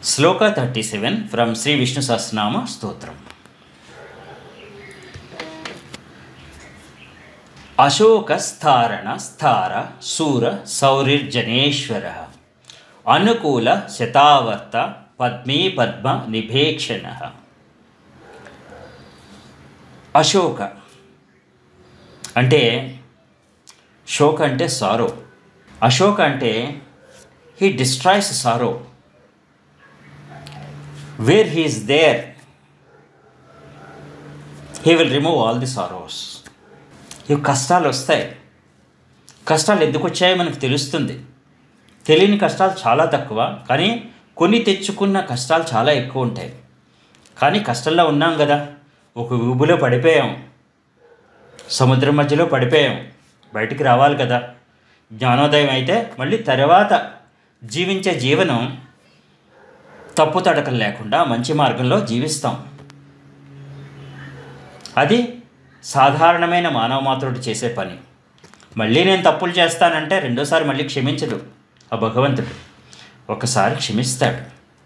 Shloka thirty seven from Shri Vishnu Sahasranama Stotram అశోకస్థారణ స్థార శూర సౌరిర్జనేశ్వర అనుకూల శతావర్త పద్మీ పద్మ నిభేక్షణ అశోక అంటే శోక అంటే సారో అశోక అంటే he destroys sorrow where he is there he will remove all the sorrows ఇవి కష్టాలు వస్తాయి కష్టాలు ఎందుకు వచ్చాయో మనకు తెలుస్తుంది తెలియని కష్టాలు చాలా తక్కువ కానీ కొన్ని తెచ్చుకున్న కష్టాలు చాలా ఎక్కువ ఉంటాయి కానీ కష్టంలో ఉన్నాం కదా ఒక ఊబులో పడిపోయాం సముద్రం మధ్యలో పడిపోయాం బయటికి రావాలి కదా జ్ఞానోదయం అయితే మళ్ళీ తర్వాత జీవించే జీవనం తప్పు తడకలు లేకుండా మంచి మార్గంలో జీవిస్తాం అది సాధారణమైన మానవ మాతృడు చేసే పని మళ్ళీ నేను తప్పులు చేస్తానంటే రెండోసారి మళ్ళీ క్షమించడు ఆ భగవంతుడు ఒకసారి క్షమిస్తాడు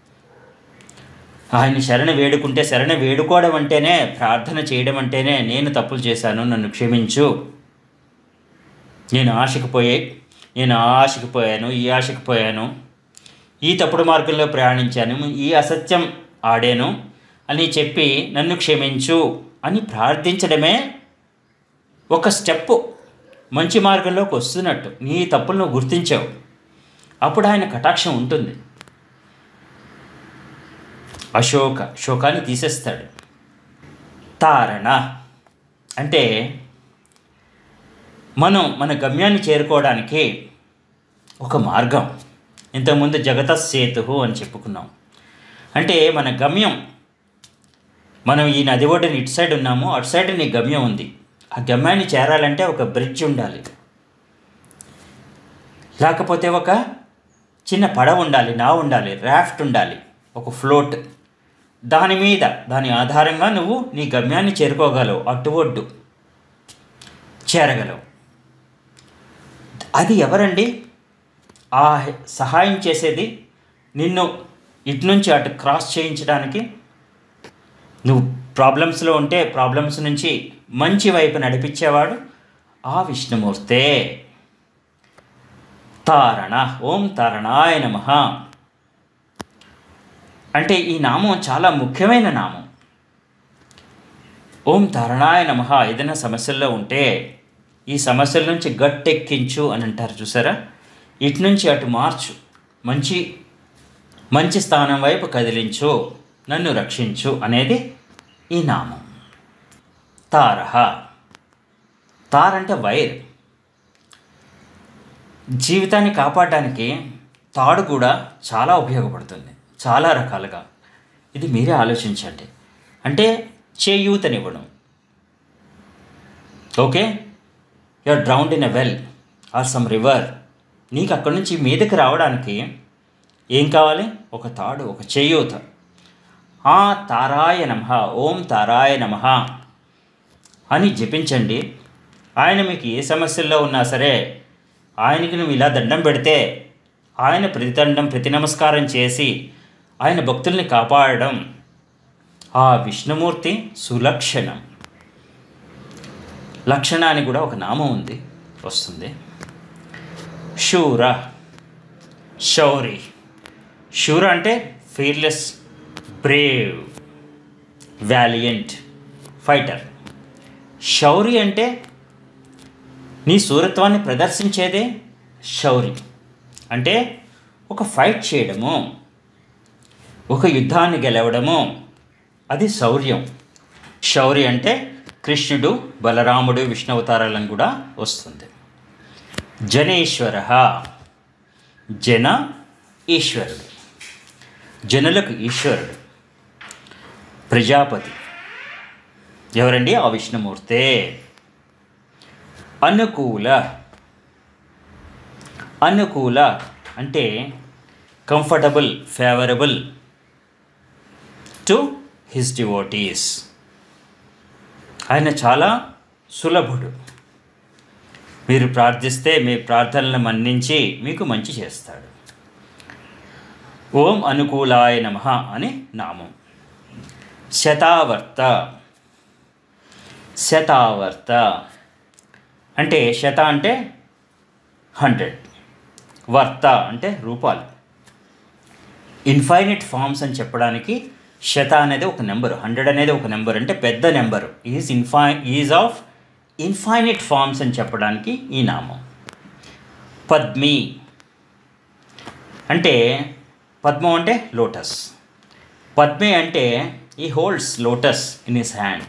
ఆయన శరణ వేడుకుంటే శరణ వేడుకోవడం అంటేనే ప్రార్థన చేయడం అంటేనే నేను తప్పులు చేశాను నన్ను క్షమించు నేను ఆశకు పోయే నేను ఆ ఆశకు పోయాను ఈ ఆశకు పోయాను ఈ తప్పుడు మార్గంలో ప్రయాణించాను ఈ అసత్యం ఆడాను అని చెప్పి నన్ను క్షమించు అని ప్రార్థించడమే ఒక స్టెప్ మంచి మార్గంలోకి వస్తున్నట్టు నీ తప్పులు నువ్వు గుర్తించావు అప్పుడు ఆయన కటాక్షం ఉంటుంది అశోక శోకాన్ని తీసేస్తాడు తారణ అంటే మనం మన గమ్యాన్ని చేరుకోవడానికి ఒక మార్గం ఇంతకుముందు జగత సేతు అని చెప్పుకున్నాం అంటే మన గమ్యం మనం ఈ నది ఒడ్డున ఇటు సైడ్ ఉన్నాము అటు సైడ్ నీ గమ్యం ఉంది ఆ గమ్యాన్ని చేరాలంటే ఒక బ్రిడ్జ్ ఉండాలి లేకపోతే ఒక చిన్న పడవ ఉండాలి నా ఉండాలి రాఫ్ట్ ఉండాలి ఒక ఫ్లోట్ దాని మీద దాని ఆధారంగా నువ్వు నీ గమ్యాన్ని చేరుకోగలవు అటు ఒడ్డు చేరగలవు అది ఎవరండి ఆ సహాయం చేసేది నిన్ను ఇటు నుంచి అటు క్రాస్ చేయించడానికి నువ్వు ప్రాబ్లమ్స్లో ఉంటే ప్రాబ్లమ్స్ నుంచి మంచి వైపు నడిపించేవాడు ఆ విష్ణుమూర్తే తారణ ఓం తారణాయ నమ అంటే ఈ నామం చాలా ముఖ్యమైన నామం ఓం తారణాయ నమ ఏదైనా సమస్యల్లో ఉంటే ఈ సమస్యల నుంచి గట్టెక్కించు అని అంటారు చూసారా ఇటు నుంచి అటు మార్చు మంచి మంచి స్థానం వైపు కదిలించు నన్ను రక్షించు అనేది ఈ నామం తారహ తార్ అంటే వైర్ జీవితాన్ని కాపాడడానికి తాడు కూడా చాలా ఉపయోగపడుతుంది చాలా రకాలుగా ఇది మీరే ఆలోచించండి అంటే చేయూతనివ్వడం okay you are drowned in a well or some river నీకు అక్కడి నుంచి మీదకి రావడానికి ఏం కావాలి ఒక తాడు ఒక చేయూత ఆ తారాయ నమ ఓం తారాయ నమ అని జపించండి ఆయన మీకు ఏ సమస్యల్లో ఉన్నా సరే ఆయనకి నువ్వు ఇలా దండం పెడితే ఆయన ప్రతిదండం ప్రతి నమస్కారం చేసి ఆయన భక్తుల్ని కాపాడడం ఆ విష్ణుమూర్తి సులక్షణం లక్షణానికి కూడా ఒక నామం ఉంది వస్తుంది శూర శౌరి శూర అంటే ఫీర్లెస్ బ్రేవ్ వ్యాలియంట్ ఫైటర్ శౌరి అంటే నీ సూరత్వాన్ని ప్రదర్శించేదే శౌరి అంటే ఒక ఫైట్ చేయడము ఒక యుద్ధాన్ని గెలవడము అది శౌర్యం శౌర్య అంటే కృష్ణుడు బలరాముడు విష్ణు అవతారాలను కూడా వస్తుంది జనేశ్వర జన ఈశ్వరుడు జనులకు ఈశ్వరుడు ప్రజాపతి ఎవరండి ఆ విష్ణుమూర్తే అనుకూల అనుకూల అంటే comfortable favourable to his devotees ఆయన చాలా సులభుడు మీరు ప్రార్థిస్తే మీ ప్రార్థనలను మన్నించి మీకు మంచి చేస్తాడు ఓం అనుకూలాయ నమ అని నామం శతావర్త శతావర్త అంటే శత అంటే హండ్రెడ్ వర్త అంటే రూపాయలు ఇన్ఫైనైట్ ఫామ్స్ అని చెప్పడానికి శత అనేది ఒక నెంబర్ హండ్రెడ్ అనేది ఒక నెంబర్ అంటే పెద్ద నెంబర్ ఈజ్ ఇన్ఫై ఈజ్ ఆఫ్ ఇన్ఫైనైట్ ఫామ్స్ అని చెప్పడానికి ఈ నామం పద్మి అంటే పద్మం అంటే లోటస్ పద్మి అంటే ఈ holds lotus in his hand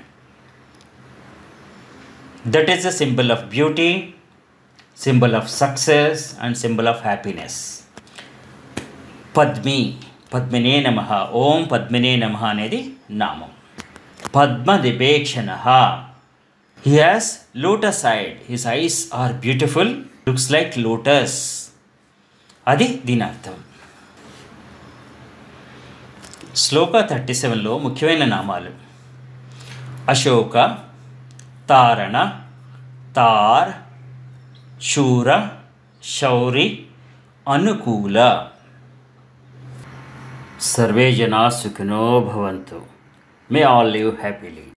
that is the symbol of beauty symbol of success and symbol of happiness పద్మి పద్మినే నమ ఓం పద్మినే నమ అనేది నామం పద్మదిపేక్షణ he has lotus eyed his eyes are beautiful looks like lotus అది దీని అర్థం శ్లోక థర్టీ సెవెన్లో ముఖ్యమైన నామాలు అశోక తారణ తార్ శూర శౌరి అనుకూల సర్వే జనా సుఖినో భవంతు మే ఆల్ లివ్ హ్యాపీలీ